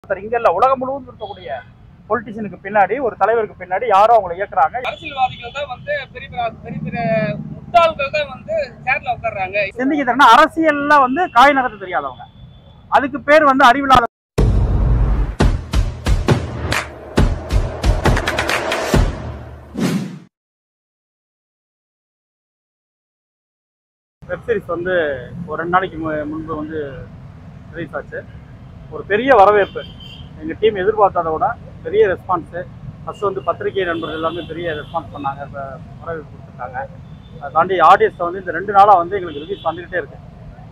ஒருத்தர் இங்க இல்ல உலகம் முழுவதும் இருக்கக்கூடிய பொலிட்டிஷியனுக்கு பின்னாடி ஒரு தலைவருக்கு பின்னாடி யாரோ அவங்களை இயக்குறாங்க அரசியல்வாதிகள் தான் வந்து பெரிய பெரிய பெரிய பெரிய முட்டாள்கள் தான் வந்து சேர்ல உட்கார்றாங்க சிந்திக்க தரனா அரசியல்ல வந்து காய் நகர்த்த தெரியாதவங்க அதுக்கு பேர் வந்து அறிவில்லாத வெப்சீரிஸ் வந்து ஒரு ரெண்டு நாளைக்கு மு- முன்பு வந்து ரிலீஸ் ஆச்சு ஒரு பெரிய வரவேற்பு எங்கள் டீம் எதிர்பார்த்ததை விட பெரிய ரெஸ்பான்ஸு ஃபஸ்ட்டு வந்து பத்திரிகை நண்பர்கள் எல்லாமே பெரிய ரெஸ்பான்ஸ் பண்ணாங்க இப்ப வரவேற்பு கொடுத்துருக்காங்க அதை தாண்டி ஆடியன்ஸை வந்து இந்த ரெண்டு நாளாக வந்து எங்களுக்கு ரிலீஸ் வந்துக்கிட்டே இருக்கு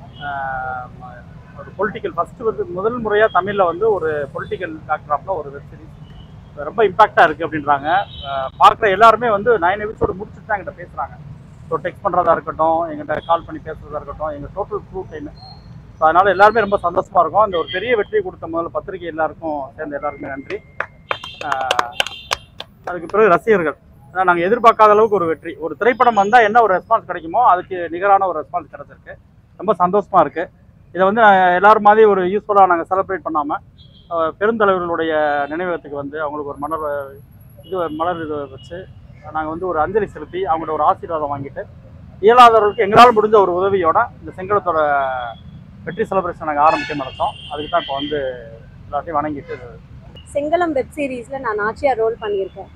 ஆஹ் ஒரு பொலிட்டிக்கல் ஃபஸ்ட்டு வந்து முதல் முறையாக தமிழில் வந்து ஒரு பொலிட்டிக்கல் பேக்ட்ராப்பில் ஒரு வெப் சீரிஸ் ரொம்ப இம்பாக்டாக இருக்குது அப்படின்றாங்க ஆஹ் பார்க்குற எல்லாருமே வந்து நைன் எபிசோடு முடிச்சுட்டு தான் எங்கிட்ட பேசுகிறாங்க ஸோ டெக்ஸ்ட் பண்ணுறதா இருக்கட்டும் எங்கிட்ட கால் பண்ணி பேசுகிறதா இருக்கட்டும் எங்கள் டோட்டல் க்ரூ டைம் ஸோ அதனால் எல்லாருமே ரொம்ப சந்தோஷமாக இருக்கும் இந்த ஒரு பெரிய வெற்றியை கொடுத்த முதல்ல பத்திரிகை எல்லாருக்கும் சேர்ந்த எல்லாருக்குமே நன்றி ஆஹ் அதுக்கு பிறகு ரசிகர்கள் ஏன்னா நாங்கள் எதிர்பார்க்காத அளவுக்கு ஒரு வெற்றி ஒரு திரைப்படம் வந்தால் என்ன ஒரு ரெஸ்பான்ஸ் கிடைக்குமோ அதுக்கு நிகரான ஒரு ரெஸ்பான்ஸ் கிடைச்சிருக்கு ரொம்ப சந்தோஷமாக இருக்குது இதை வந்து நான் எல்லாரும் மாதிரி ஒரு யூஸ்ஃபுல்லாக நாங்கள் செலிப்ரேட் பண்ணாமல் பெருந்தலைவர்களுடைய நினைவகத்துக்கு வந்து அவங்களுக்கு ஒரு மலர் இது மலர் இது வச்சு நாங்கள் வந்து ஒரு அஞ்சலி செலுத்தி அவங்களோட ஒரு ஆசீர்வாதம் வாங்கிட்டு இயலாதவர்களுக்கு எங்களால் முடிஞ்ச ஒரு உதவியோட இந்த செங்கலத்தோட வெற்றி செலிப்ரேஷன் நாங்கள் ஆரம்பிக்க நடத்தோம் அதுக்கு தான் இப்போ வந்து எல்லாத்தையும் வணங்கிட்டு செங்கலம் வெப் சீரிஸில் நான் நாச்சியார் ரோல் பண்ணியிருக்கேன்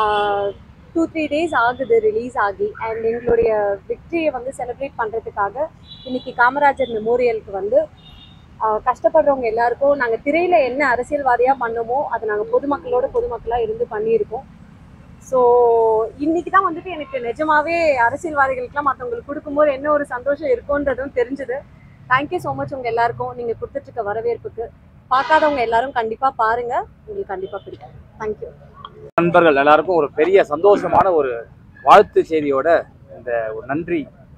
டூ த்ரீ டேஸ் ஆகுது ரிலீஸ் ஆகி அண்ட் எங்களுடைய விக்டரியை வந்து செலிப்ரேட் பண்ணுறதுக்காக இன்னைக்கு காமராஜர் மெமோரியலுக்கு வந்து ஆஹ் கஷ்டப்படுறவங்க எல்லாருக்கும் நாங்கள் திரையில் என்ன அரசியல்வாதியாக பண்ணோமோ அதை நாங்கள் பொதுமக்களோட பொதுமக்களாக இருந்து பண்ணியிருக்கோம் ஸோ இன்னைக்கு தான் வந்துட்டு எனக்கு நிஜமாவே அரசியல்வாதிகளுக்கெல்லாம் மற்றவங்களுக்கு கொடுக்கும்போது என்ன ஒரு சந்தோஷம் இருக்குன்றதும் தெரிஞ்சுது தேங்க்யூ ஸோ மச் உங்கள் எல்லாருக்கும் நீங்கள் கொடுத்துட்ருக்க வரவேற்புக்கு பார்க்காதவங்க எல்லாரும் கண்டிப்பாக பாருங்க உங்களுக்கு கண்டிப்பாக பிடிக்கும் தேங்க்யூ நண்பர்கள் எல்லாருக்கும் ஒரு பெரிய சந்தோஷமான ஒரு வாழ்த்து செய்தியோட இந்த ஒரு நன்றி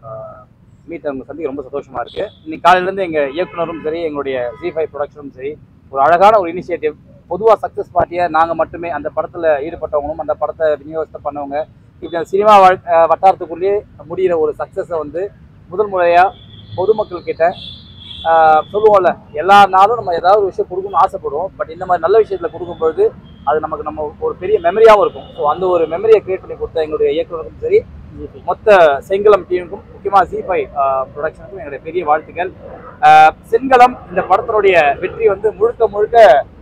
மீட் அவங்க சந்திக்க ரொம்ப சந்தோஷமா இருக்கு இன்னைக்கு காலையிலேருந்து எங்க இயக்குனரும் சரி எங்களுடைய ஜி ஃபைவ் ப்ரொடக்ஷனும் சரி ஒரு அழகான ஒரு இனிஷியேட்டிவ் பொதுவாக சக்ஸஸ் பார்ட்டியை நாங்கள் மட்டுமே அந்த படத்தில் ஈடுபட்டவங்களும் அந்த படத்தை விநியோகத்தை பண்ணவங்க இப்படி சினிமா வாழ்- அஹ் வட்டாரத்துக்குள்ளேயே முடிகிற ஒரு சக்ஸஸை வந்து முதல் முறையாக பொதுமக்கள் கிட்ட ஆஹ் சொல்லுவோம்ல எல்லா நாளும் நம்ம ஏதாவது ஒரு விஷயம் கொடுக்கணும்னு ஆசைப்படுவோம் பட் இந்த மாதிரி நல்ல விஷயத்தில் கொடுக்கும்பொழுது அது நமக்கு நம்ம ஒரு பெரிய மெமரியாகவும் இருக்கும் ஸோ அந்த ஒரு மெமரியை கிரியேட் பண்ணி கொடுத்த எங்களுடைய இயக்குனருக்கும் சரி மொத்த செங்கலம் டீமுக்கும் முக்கியமாக ஜி ஃபைவ் ப்ரொடக்ஷனுக்கும் எங்களுடைய பெரிய வாழ்த்துக்கள் ஆஹ் செங்கலம் இந்த படத்தினுடைய வெற்றி வந்து முழுக்க முழுக்க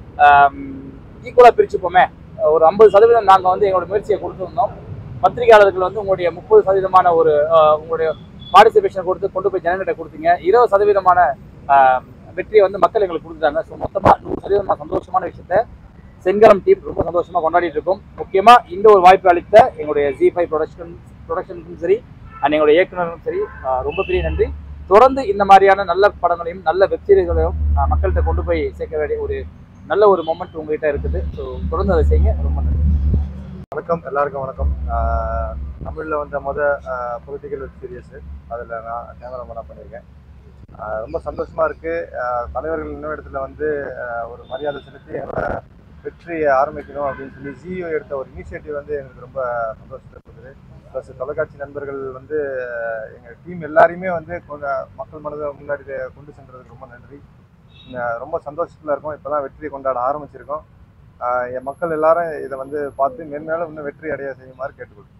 ஈக்குவலாக பிரிச்சுப்போமே ஒரு ஐம்பது சதவீதம் நாங்கள் வந்து எங்களோட முயற்சியை கொடுத்துருந்தோம் பத்திரிகையாளர்கள் வந்து உங்களுடைய முப்பது சதவீதமான ஒரு ஆஹ் உங்களுடைய பார்ட்டிசிபேஷன் கொடுத்து கொண்டு போய் ஜனங்கிட்ட கொடுத்தீங்க இருபது சதவீதமான ஆஹ் வெற்றியை வந்து மக்கள் எங்களுக்கு கொடுத்துட்டாங்க ஸோ மொத்தமாக நூறு சதவீதமான சந்தோஷமான விஷயத்த செங்கலம் டீம் ரொம்ப சந்தோஷமாக கொண்டாடிட்டு இருக்கோம் முக்கியமாக இந்த ஒரு வாய்ப்பு அளித்த எங்களுடைய ஜி ஃபைவ் ப்ரொடக்ஷன் ப்ரொடக்ஷனுக்கும் சரி அண்ட் எங்களுடைய இயக்குனருக்கும் சரி ஆஹ் ரொம்ப பெரிய நன்றி தொடர்ந்து இந்த மாதிரியான நல்ல படங்களையும் நல்ல வெப்சீரிஸ்களையும் மக்கள்கிட்ட கொண்டு போய் சேர்க்க வேண்டிய ஒரு நல்ல ஒரு மொமெண்ட் உங்ககிட்ட இருக்குது ஸோ தொடர்ந்து அதை செய்யுங்க ரொம்ப நன்றி வணக்கம் எல்லாருக்கும் வணக்கம் ஆஹ் தமிழ்ல வந்த முத பொலிட்டிக்கல் வெப் சீரியஸ் அதில் நான் கேமராமேனாக பண்ணியிருக்கேன் ஆஹ் ரொம்ப சந்தோஷமா இருக்கு ஆஹ் தலைவர்கள் இன்னொரு வந்து ஆஹ் ஒரு மரியாதை செலுத்தி என்னோட வெற்றியை ஆரம்பிக்கணும் அப்படின்னு சொல்லி ஜியோ எடுத்த ஒரு இனிஷியேட்டிவ் வந்து எனக்கு ரொம்ப சந்தோஷத்தை கொடுக்குது ப்ளஸ் தொலைக்காட்சி நண்பர்கள் வந்து ஆஹ் எங்க டீம் எல்லாரையுமே வந்து கொஞ்சம் மக்கள் மனதை முன்னாடி கொண்டு சென்றதுக்கு ரொம்ப நன்றி ஆஹ் ரொம்ப சந்தோஷத்துல இருக்கோம் இப்போதான் வெற்றியை கொண்டாட ஆரம்பிச்சிருக்கோம் ஆஹ் என் மக்கள் எல்லாரும் இதை வந்து பார்த்து மென்மேலும் இன்னும் வெற்றி அடைய செய்யுமாறு கேட்டுக்கொள்கிறேன்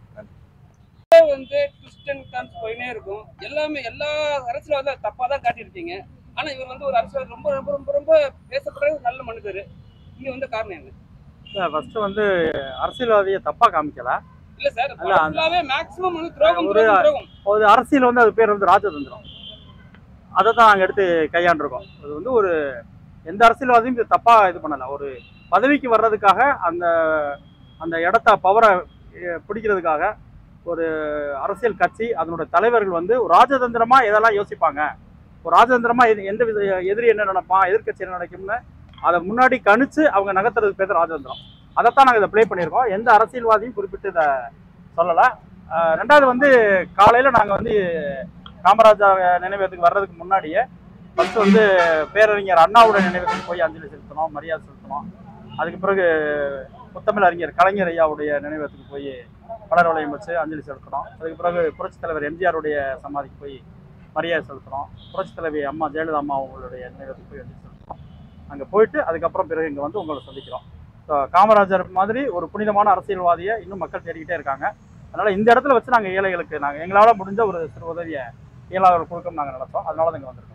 வந்து ட்விஸ்ட் அண்ட் டர்ன்ஸ் போயினே இருக்கும் எல்லாமே எல்லா அரசியல்வாதியும் தப்பா தான் காட்டியிருக்கீங்க ஆனா இவர் வந்து ஒரு அரசியல் ரொம்ப ரொம்ப ரொம்ப ரொம்ப பேசப்படுற ஒரு நல்ல மனிதர் இங்க வந்து காரணம் என்ன ஃபஸ்ட்டு வந்து அரசியல்வாதியை தப்பாக காமிக்கல இல்ல சார் அல்ல, அந்த- ஃபுல்லாவே மேக்ஸிமம் வந்து துரோகம் ஒரு- துரோகம் துரோகம் ஒரு அரசியல் வந்து அது பேர் வந்து ராஜதந்திரம் அதை தான் நாங்கள் எடுத்து கையாண்டிருக்கோம் அது வந்து ஒரு எந்த அரசியல்வாதியும் இது தப்பாக இது பண்ணலை ஒரு பதவிக்கு வர்றதுக்காக அந்த அந்த இடத்த பவரை பிடிக்கிறதுக்காக ஒரு அரசியல் கட்சி அதனோட தலைவர்கள் வந்து ஒரு ராஜதந்திரமாக எதெல்லாம் யோசிப்பாங்க ஒரு ராஜதந்திரமாக எது எந்த வித எதிரி என்ன நினைப்பான் எதிர்க்கட்சி என்ன நினைக்கும்னு அதை முன்னாடி கணிச்சு அவங்க நகர்த்துறதுக்கு பேர் தான் ராஜதந்திரம் அதைத்தான் நாங்கள் இதை ப்ளே பண்ணியிருக்கோம் எந்த அரசியல்வாதியும் குறிப்பிட்டு இதை சொல்லலை ஆஹ் ரெண்டாவது வந்து காலையில் நாங்கள் வந்து காமராஜர் நினைவகத்துக்கு வர்றதுக்கு முன்னாடியே ஃபஸ்ட்டு வந்து பேரறிஞர் அண்ணாவோட நினைவகத்துக்கு போய் அஞ்சலி செலுத்தணும் மரியாதை செலுத்தணும் அதுக்கு பிறகு முத்தமிழ் அறிஞர் கலைஞர் ஐயாவுடைய நினைவகத்துக்கு போய் மலர் வளையம் வச்சு அஞ்சலி செலுத்தணும் அதுக்கு பிறகு புரட்சித் தலைவர் எம்ஜிஆருடைய சமாதிக்கு போய் மரியாதை செலுத்தணும் புரட்சித் தலைவி அம்மா ஜெயலலிதா அம்மா அவங்களுடைய நினைவகத்துக்கு போய் அஞ்சலி செலுத்தணும் அங்கே போயிட்டு அதுக்கப்புறம் பிறகு இங்கே வந்து உங்களை சந்திக்கிறோம் ஸோ காமராஜர் மாதிரி ஒரு புனிதமான அரசியல்வாதியை இன்னும் மக்கள் தேடிக்கிட்டே இருக்காங்க அதனால் இந்த இடத்துல வச்சு நாங்கள் ஏழைகளுக்கு நாங்கள் எங்களால் முடிஞ்ச ஒரு சிறு உதவியை ஏழைகள் கொடுக்க நாங்கள் நடத்தோம் அதனால தான் இங்கே வந்திருக்கோம்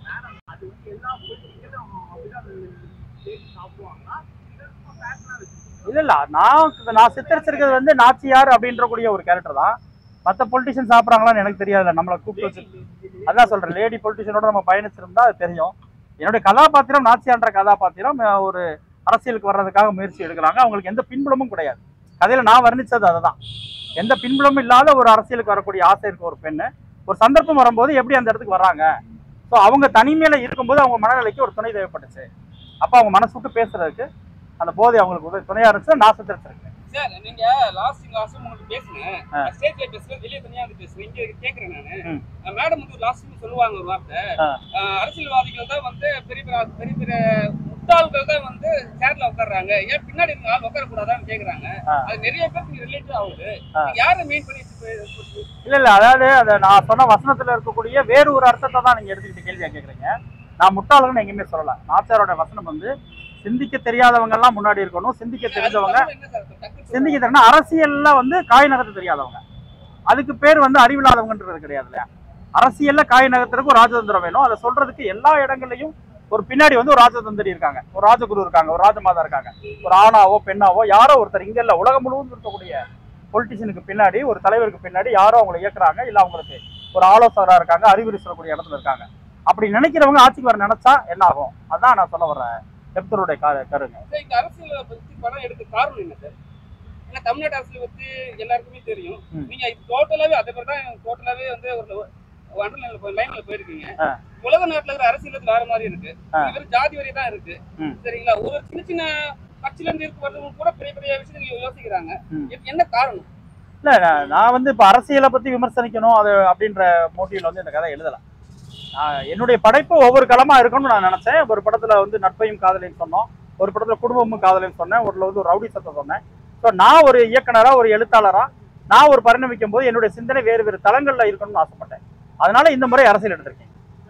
இல்ல இல்ல நான் நான் சித்தரிச்சிருக்கிறது வந்து நாச்சியார் அப்படின்ற கூடிய ஒரு கேரக்டர் தான் மற்ற பொலிட்டிஷியன் சாப்பிட்றாங்களான்னு எனக்கு தெரியாதுல்ல நம்மளை கூப்பிட்டு வச்சு அதான் சொல்றேன் லேடி பொலிட்டிஷியனோட நம்ம பயணிச்சிருந்தா அது தெரியும் என்னுடைய கதாபாத்திரம் நாச்சியார்ன்ற கதாபாத்திரம் அஹ், ஒரு அரசியலுக்கு வர்றதுக்காக முயற்சி எடுக்கிறாங்க அவங்களுக்கு எந்த பின்புலமும் கிடையாது கதையில நான் வர்ணிச்சது அதுதான் எந்த பின்புலமும் இல்லாத ஒரு அரசியலுக்கு வரக்கூடிய ஆசை இருக்க ஒரு பெண்ணு ஒரு சந்தர்ப்பம் வரும்போது எப்படி அந்த இடத்துக்கு வர்றாங்க ஸோ அவங்க தனிமையில இருக்கும்போது அவங்க மனநிலைக்கு ஒரு துணை தேவைப்பட்டுச்சு அப்போ அவங்க மனசு விட்டு பேசுறதுக்கு அந்த போதை அவங்களுக்கு உதவி துணையா இருந்துச்சு நான் சித்தரிச்சிருக்கேன் சார் நீங்க லாஸ்ட் லாஸ்ட் உங்களுக்கு பேசுனேன் ஸ்டேஜ்ல பேசுறேன் வெளியே தனியா வந்து பேசுறேன் இங்க கேக்குறேன் ம். நானு மேடம் வந்து லாஸ்ட் சொல்லுவாங்க ஒரு வார்த்தை ஆ. அஹ், அரசியல்வாதிகள் தான் வந்து பெரிய பெரிய பெரிய பெரிய முட்டாள்கள் தான் வந்து சேர்ல உட்கார்றாங்க ஏன் பின்னாடி இருந்த ஆள் உட்கார கூடாதான்னு கேக்குறாங்க ஆ. அது நிறைய பேருக்கு ரிலேட் ஆகுது ஆ. நீங்க யாரை மெயின் பண்ணி பே- இல்ல இல்ல அதாவது அதை நான் சொன்ன வசனத்துல இருக்கக்கூடிய வேறு ஒரு அர்த்தத்தை தான் நீங்க எடுத்துக்கிட்டு கேள்வியா கேக்குறீங்க நான் முட்டாளன்னு எங்கேயுமே சொல்லல நாச்சாரோட வசனம் வந்து சிந்திக்க தெரியாதவங்க எல்லாம் முன்னாடி இருக்கணும் சிந்திக்க தெரிஞ்சவங்க என்ன சார் டக்குன்னு சிந்திக்க தெரியும் அரசியல்ல வந்து காய் நகர்த்த தெரியாதவங்க அதுக்கு பேர் வந்து அறிவில்லாதவங்கன்றது கிடையாது இல்லையா அரசியல்ல காய் நகர்த்துறதுக்கு ஒரு ராஜதந்திரம் வேணும் அதை சொல்றதுக்கு எல்லா இடங்கள்லயும் ஒரு பின்னாடி வந்து ஒரு ராஜதந்திரி இருக்காங்க ஒரு ராஜகுரு இருக்காங்க ஒரு ராஜமாதா இருக்காங்க ஒரு ஆணாவோ பெண்ணாவோ யாரோ ஒருத்தர் இங்க இல்ல உலகம் முழுவதும் இருக்கக்கூடிய பொலிட்டிஷியனுக்கு பின்னாடி ஒரு தலைவருக்கு பின்னாடி யாரோ அவங்களை இயக்குறாங்க இல்ல அவங்களுக்கு ஒரு ஆலோசகரா இருக்காங்க அறிவுரை சொல்லக்கூடிய இடத்துல இருக்காங்க அப்படி நினைக்கிறவங்க ஆட்சிக்கு வர நினைச்சா என்ன ஆகும் அதான் நான் சொல்ல வர்ற எப்தருடைய கரு கருங்க சார், இந்த அரசியலை பத்தி படம் எடுக்க காரணம் என்ன சார் ஏன்னா தமிழ்நாட்டு அரசியலை பத்தி எல்லாருக்குமே தெரியும் ம். நீங்க இது டோட்டலாவே அதே மாதிரி தான் டோட்டலாவே வந்து ஒரு அண்டர்லைன்ல போய் லைன்ல போயிருக்கீங்க ஆ. உலக நாட்டுல இருக்கிற அரசியல் வேற மாதிரி இருக்கு ஆ. இது வெறும் ஜாதி வரி தான் இருக்கு ம். சரிங்களா ஒரு சின்ன சின்ன கட்சியில இருந்து இருக்க வரவங்க கூட பெரிய பெரிய விஷயங்கள் யோசிக்கிறாங்க ம். இதுக்கு என்ன காரணம் இல்ல நான் நான் வந்து இப்ப அரசியலை பத்தி விமர்சனிக்கணும் அது அப்படின்ற மோட்டிவ்ல வந்து இந்த கதை எழுதல நான் என்னுடைய படைப்பு ஒவ்வொரு களமா இருக்கணும்னு நான் நினைச்சேன் ஒரு படத்துல வந்து நட்பையும் காதலையும் சொன்னோம் ஒரு படத்துல குடும்பமும் காதலையும் சொன்னேன் ஒரு வந்து ஒரு ரவுடி சத்தம் சொன்னேன் ஸோ நான் ஒரு இயக்குனரா ஒரு எழுத்தாளரா நான் ஒரு பரிணமிக்கும் போது என்னுடைய சிந்தனை வேறு வேறு தளங்கள்ல இருக்கணும்னு ஆசைப்பட்டேன் அதனால இந்த முறை அரசியல் எடுத்திருக்கேன்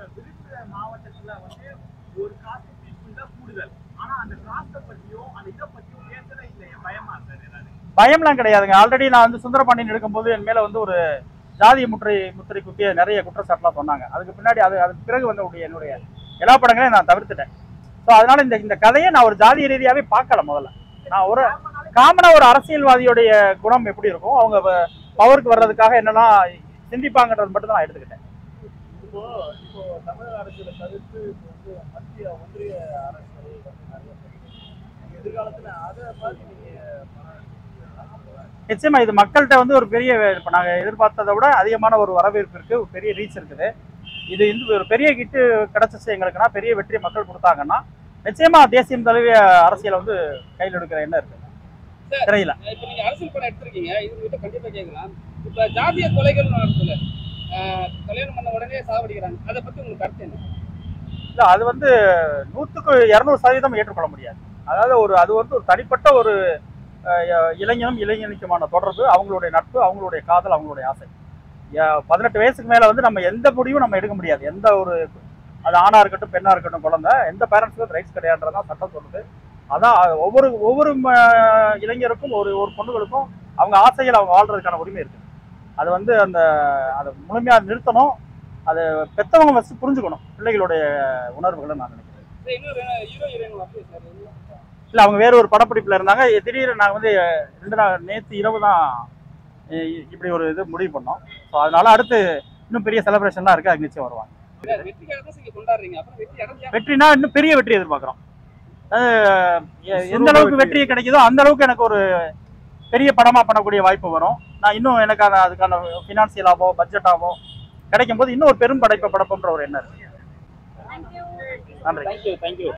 மாவட்டத்துல வந்து ஒரு காஸ்ட் பீப்புள் தான் கூடுதல் ஆனா அந்த காஸ்ட பத்தியும் அந்த இதை பத்தியும் பேசவே இல்லை பயமா சார் ஏதாவது பயம்லாம் கிடையாதுங்க ஆல்ரெடி நான் வந்து சுந்தரபாண்டியன் எடுக்கும்போது என் மேல வந்து ஒரு ஜாதிய முற்றை முத்திரை குத்திய நிறைய குற்றச்சாட்டுலாம் சொன்னாங்க அதுக்கு பின்னாடி அது அதுக்கு பிறகு வந்து என்னுடைய எல்லா படங்களையும் நான் தவிர்த்துட்டேன் ஸோ அதனால இந்த இந்த கதையை நான் ஒரு ஜாதிய ரீதியாவே பார்க்கல முதல்ல நான் ஒரு காமனா ஒரு அரசியல்வாதியுடைய குணம் எப்படி இருக்கும் அவங்க பவருக்கு வர்றதுக்காக என்னெல்லாம் சிந்திப்பாங்கன்றது மட்டும் தான் நான் எடுத்துக்கிட்டேன் இப்போ இப்போ தமிழக அரசியலை தவிர்த்து இப்போ வந்து மத்திய ஒன்றிய அரசுகள் வந்து நிறைய செய்யுது. எதிர்காலத்துல அதை மாதிரி நீங்க படம் நிச்சயமா இது மக்கள்கிட்ட வந்து ஒரு பெரிய இப்போ நாங்கள் எதிர்பார்த்ததை விட அதிகமான ஒரு வரவேற்பு இருக்கு ஒரு பெரிய ரீச் இருக்குது இது இந்த ஒரு பெரிய கிட்டு கிடைச்சிச்சு எங்களுக்குன்னா பெரிய வெற்றி மக்கள் கொடுத்தாங்கன்னா நிச்சயமா தேசியம் தழுவிய அரசியலை வந்து கையில் எடுக்கிற எண்ணம் இருக்கு திரையில இப்ப நீங்க அரசியல் படம் எடுத்திருக்கீங்க இது கிட்ட கண்டிப்பா கேட்கலாம் இப்ப ஜாதிய கொலைகள் நடக்குதுல ஆஹ் கல்யாணம் பண்ண உடனே சாவடிக்கிறாங்க அதை பத்தி உங்களுக்கு கருத்து என்ன இல்ல அது வந்து நூற்றுக்கு இரநூறு சதவீதம் ஏற்றுக்கொள்ள முடியாது அதாவது ஒரு அது வந்து ஒரு தனிப்பட்ட ஒரு அஹ், இளைஞனும் இளைஞனுக்குமான தொடர்பு அவங்களுடைய நட்பு அவங்களுடைய காதல் அவங்களுடைய ஆசை ய- பதினெட்டு வயசுக்கு மேல வந்து நம்ம எந்த முடிவும் நம்ம எடுக்க முடியாது எந்த ஒரு அது ஆணா இருக்கட்டும் பெண்ணா இருக்கட்டும் குழந்தை எந்த பேரண்ட்ஸுக்கும் ரைட்ஸ் கிடையாதுன்றதான் சட்டம் சொல்லுது அதான் அஹ், ஒவ்வொரு ஒவ்வொரு ம- இளைஞருக்கும் ஒரு ஒரு பொண்ணுகளுக்கும் அவங்க ஆசையில் அவங்க வாழ்றதுக்கான உரிமை இருக்கு அது வந்து அந்த அதை முழுமையா நிறுத்தணும் அது பெத்தவங்க ஃபஸ்ட்டு புரிஞ்சுக்கணும் பிள்ளைகளுடைய உணர்வுகளை நான் நினைக்கிறேன் சரி, இன்னொரு ஹீரோ ஹீரோயின் வரல சார் இல்லை அவங்க வேற ஒரு படப்பிடிப்பில் இருந்தாங்க திடீர்னு நாங்கள் வந்து ரெண்டு நாள் நேற்று இரவு தான் இ- இப்படி ஒரு இது முடிவு பண்ணோம் ஸோ அதனால அடுத்து இன்னும் பெரிய செலிப்ரேஷன்லாம் இருக்குது அது நிச்சயம் வருவாங்க வெற்றிக்காக தான் நீங்க கொண்டாடுறீங்க அப்புறம் வெற்றி அடைஞ்சா வெற்றினா இன்னும் பெரிய வெற்றி எதிர்பார்க்குறோம் எந்த அளவுக்கு வெற்றி கிடைக்குதோ அந்த அளவுக்கு எனக்கு ஒரு பெரிய படமாக பண்ணக்கூடிய வாய்ப்பு வரும் நான் இன்னும் எனக்கான அதுக்கான ஃபினான்சியலாவோ பட்ஜெட்டாவோ கிடைக்கும் போது இன்னும் ஒரு பெரும் படைப்பை படைப்போன்ற ஒரு எண்ணம் இருக்கு நன்றி தேங்க்யூ தேங்க்யூ